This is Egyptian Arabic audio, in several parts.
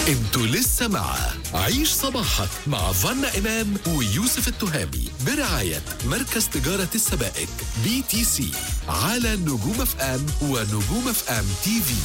انتوا لسه مع عيش صباحك مع فنا إمام ويوسف التهامي برعاية مركز تجارة السبائك بي تي سي على نجوم اف ام ونجوم اف ام تي في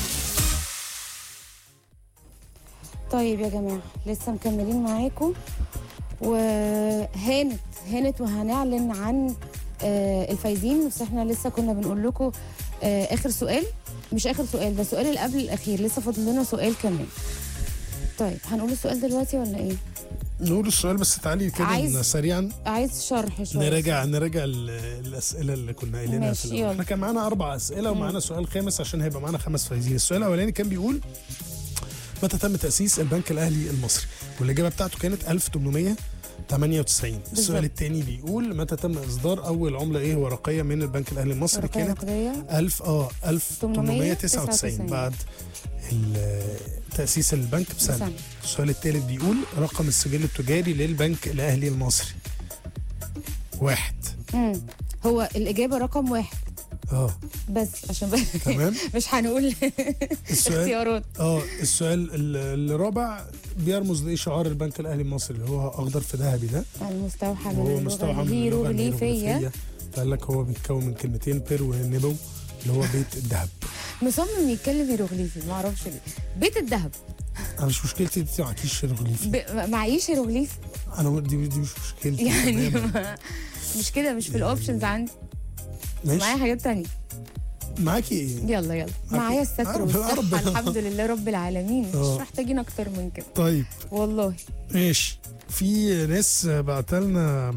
طيب يا جماعة لسه مكملين معاكم وهانت هانت وهنعلن عن آه، الفايزين بس احنا لسه كنا بنقول لكم آه، اخر سؤال مش اخر سؤال ده السؤال اللي قبل الاخير لسه فاضل لنا سؤال كمان طيب هنقول السؤال دلوقتي ولا ايه نقول السؤال بس تعالي كده عايز- عايز... سريعا عايز شرح شويه نراجع نراجع ال- الاسئله اللي كنا قايلينها ماشي، في الاول يلا. احنا كان معانا اربع اسئله ومعانا سؤال خامس عشان هيبقى معانا خمس فايزين السؤال الاولاني كان بيقول متى تم تاسيس البنك الاهلي المصري والاجابه بتاعته كانت 1898 السؤال الثاني بيقول متى تم اصدار اول عمله ايه ورقيه من البنك الاهلي المصري ورقية كانت نقدية 1000 اه 1899 بعد ال- تأسيس البنك بسنة بسنة. السؤال الثالث بيقول رقم السجل التجاري للبنك الأهلي المصري واحد مم. هو الإجابة رقم واحد اه بس عشان بس تمام مش هنقول السؤال اختيارات اه السؤال ال- الرابع بيرمز لإيه شعار البنك الأهلي المصري اللي هو أخضر في ذهبي ده المستوحى من وهو اللغة مستوحى من اللغة الهيروغليفية الهيروغليفية فقال لك هو بيتكون من كلمتين بير ونبو اللي هو بيت الذهب مصمم يتكلم هيروغليفي ما اعرفش ليه بيت الذهب انا مش مشكلتي انت معكيش هيروغليفي ب... معيش هيروغليفي انا دي دي مش مشكلتي يعني تماماً. ما... مش كده مش في الاوبشنز عندي معايا ماشي حاجات تانية معاكي ايه يلا يلا معاكي- معايا الستر عرب- والصحة عرب. الحمد لله رب العالمين مش آه. محتاجين اكتر من كده طيب والله ماشي في ناس بعتلنا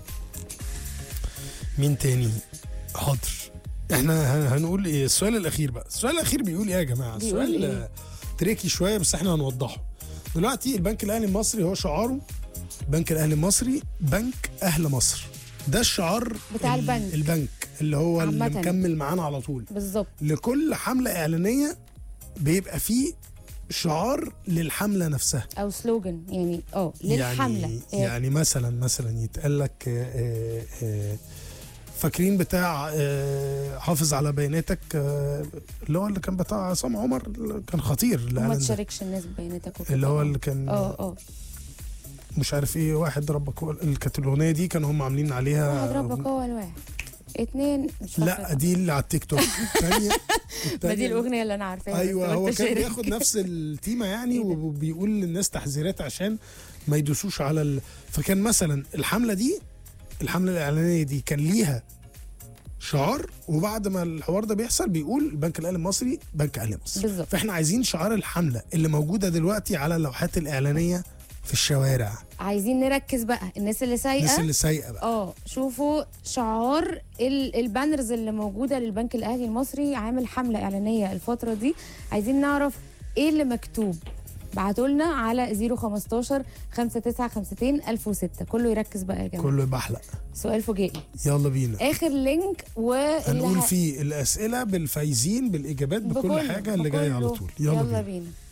مين تاني حاضر احنا هن- هنقول ايه السؤال الاخير بقى السؤال الاخير بيقول ايه يا جماعه بيقول السؤال إيه؟ آه، تريكي شويه بس احنا هنوضحه دلوقتي البنك الاهلي المصري هو شعاره البنك الاهلي المصري بنك اهل مصر ده الشعار بتاع ال- البنك. البنك اللي هو اللي عامةً. مكمل معانا على طول بالظبط لكل حمله اعلانيه بيبقى فيه شعار للحمله نفسها او سلوجن يعني اه للحمله يعني, يعني يعني مثلا مثلا يتقال لك آه، آه، آه، فاكرين بتاع آه، حافظ على بياناتك آه، اللي هو اللي كان بتاع عصام عمر اللي كان خطير وما الإعلان ده. تشاركش الناس ببياناتك وكده. اللي هو اللي كان اه اه مش عارف ايه واحد ربك هو اللي كانت الاغنيه دي كانوا هم عاملين عليها واحد ربك هو الواحد اتنين مش فاكرة لا دي اللي على التيك توك الثانيه ما دي الاغنيه اللي انا عارفاها ايوه بس هو قلت كان أشارك. بياخد نفس التيمه يعني إيه ده؟ وبيقول للناس تحذيرات عشان ما يدوسوش على ال... فكان مثلا الحمله دي الحمله الاعلانيه دي كان ليها شعار وبعد ما الحوار ده بيحصل بيقول البنك الاهلي المصري بنك اهلي مصر بالظبط. فاحنا عايزين شعار الحمله اللي موجوده دلوقتي على اللوحات الاعلانيه في الشوارع عايزين نركز بقى الناس اللي الناس سايقه اللي سايقه بقى اه شوفوا شعار ال- البانرز اللي موجوده للبنك الاهلي المصري عامل حمله اعلانيه الفتره دي عايزين نعرف ايه اللي مكتوب بعتوا لنا على 015 5952 1006 كله يركز بقى يا جماعه كله يبحلق سؤال فجائي يلا بينا اخر لينك واللي هنقول ه- فيه الاسئله بالفايزين بالاجابات بكل بكله، حاجه اللي جايه على بكله. طول يلا, يلا بينا بينا